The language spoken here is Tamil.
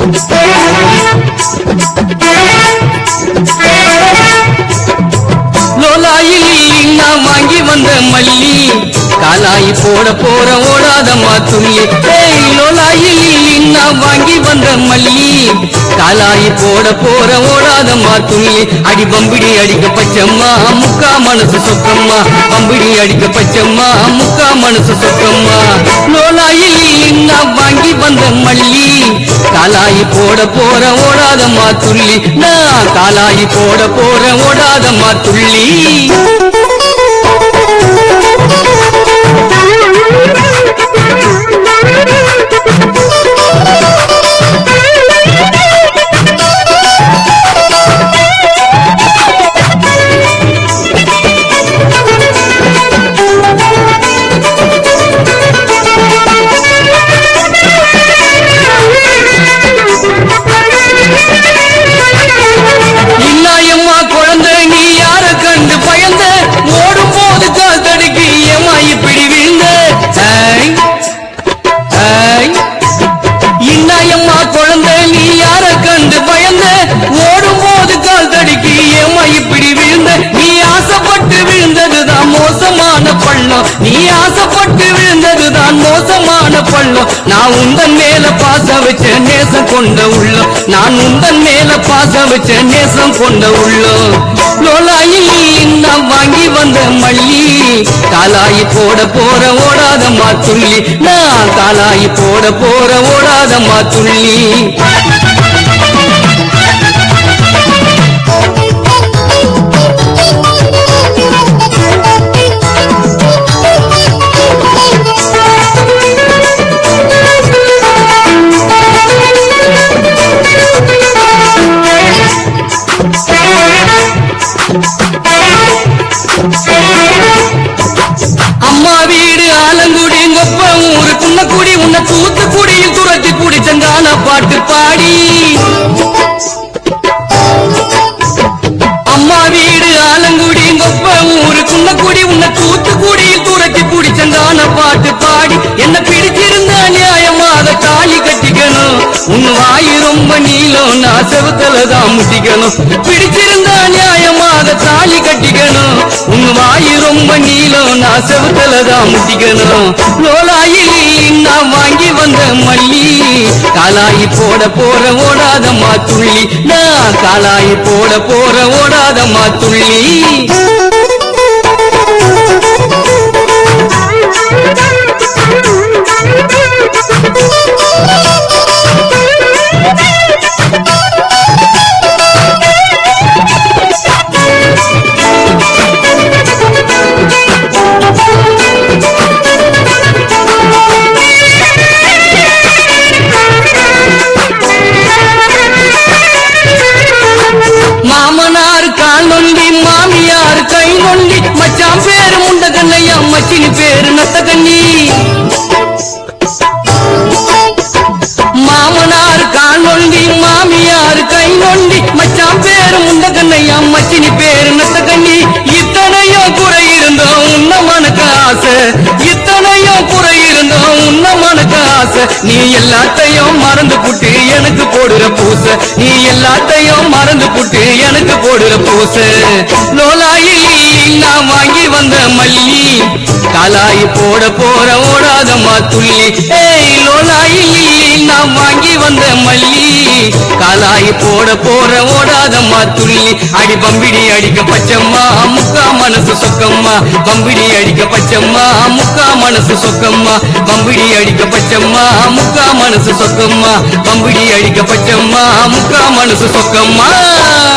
லோலாயில் நான் வாங்கி வந்த மல்லி காலாயி போட போற ஓடாதம்மா துள்ளி ஏய் லோலாயில் நான் வாங்கி வந்த மல்லி காலாயி போட போற ஓடாதம்மா துள்ளி அடி பம்பிடி அடிக்க பச்சம்மா முக்கா மனசு சொக்கம்மா பம்பிடி அடிக்க பச்சம்மா முக்கா மனசு சொக்கம்மா லோலாயில் நான் வாங்கி வந்த மல்லி காலாயி போட போற ஓடாதம்மா துள்ளி நான் காலாயி போட போற ஓடாதம்மா துள்ளி இன்னாயம்மா குழந்தை நீ யார கண்டு பயந்த ஓடும் போது கால் தடுக்கி ஏமா இப்படி விழுந்த ஐ, ஐ. இன்னாயம்மா குழந்தை நீ யார கண்டு பயந்த ஓடும் போது கால் தடுக்கி ஏமா இப்படி விழுந்த நீ ஆசைப்பட்டு விழுந்ததுதான் மோசமான பள்ளம் நீ ஆசைப்பட்டு விழுந்ததுதான் மோசமான பள்ளம் நான் உந்தன் மேல பாசம் வச்ச நேசம் கொண்ட உள்ளம் நான் உந்தன் மேல பாசம் வச்ச நேசம் கொண்ட உள்ளம் லோலாயில் நான் வாங்கி வந்த மல்லி காலாயி போட போற ஓடாதம்மா துள்ளி நான் காலாயி போட போற ஓடாதம்மா துள்ளி அம்மா வீடு ஆலங்குடி கொப்ப ஊரு குன்னக்குடி உன்னை தூத்துக்குடியில் துரத்தி குடிச்சங்கான பாட்டு பாடி அம்மா வீடு ஆலங்குடி கொப்ப ஊரு குன்னக்குடி உன்னை தூத்துக்குடியில் துரத்தி குடிச்சங்கான பாட்டு பாடி என்ன பிடிச்சிருந்தா நியாயமாக தாலி கட்டிக்கணும் உன் வாய் ரொம்ப நீளம் நான் செவுத்தல தான் முட்டிக்கணும் பிடிச்சிருந்தா நியாயமாக தாலி கட்டிக்கணும் உன் வாய் ரொம்ப நீளம் நான் செவுத்தல தான் முட்டிக்கணும் லோலாயில் நான் வாங்கி வந்த மல்லி காலாயி போட போற ஓடாதம்மா துள்ளி நான் காலாயி போட போற ஓடாதம்மா துள்ளி மாமனார் கால் நொண்டி மாமியார் கை நொண்டி மச்சான் பேரு முண்டகண்ணையா மச்சினி பேரு நத்தகண்ணி மாமனார் கால் நொண்டி மாமியார் கை நொண்டி மச்சான் பேரு முண்டகண்ணையா மச்சினி பேரு நத்தகண்ணி இத்தனையோ குறை இருந்தோம் உன்ன மனக்கு ஆசை இத்தனையோ குறை இருந்தோம் உன்ன மனக்கு ஆசை நீ எல்லாத்தையும் மறந்து புட்டு எனக்கு போடுற பூச நீ எல்லாத்தையும் மறந்து புட்டு எனக்கு போடுற பூச லோலாயில் நான் வாங்கி வந்த மல்லி காலாயி போட போற ஓடாதம்மா துள்ளி ஏய் லோலாயில் நான் வாங்கி வந்த மல்லி காலாயி போட போற ஓடாதம்மா துள்ளி அடி பம்பிடி அடிக்க பச்சம்மா முக்கா மனசு சொக்கம்மா பம்பிடி அடிக்க பச்சம்மா முக்கா மனசு சொக்கம்மா பம்பிடி அடிக்க பச்சம்மா முக்கா மனசு சொக்கம்மா பம்பிடி அடிக்க பச்சம்மா முக்கா மனசு சொக்கம்மா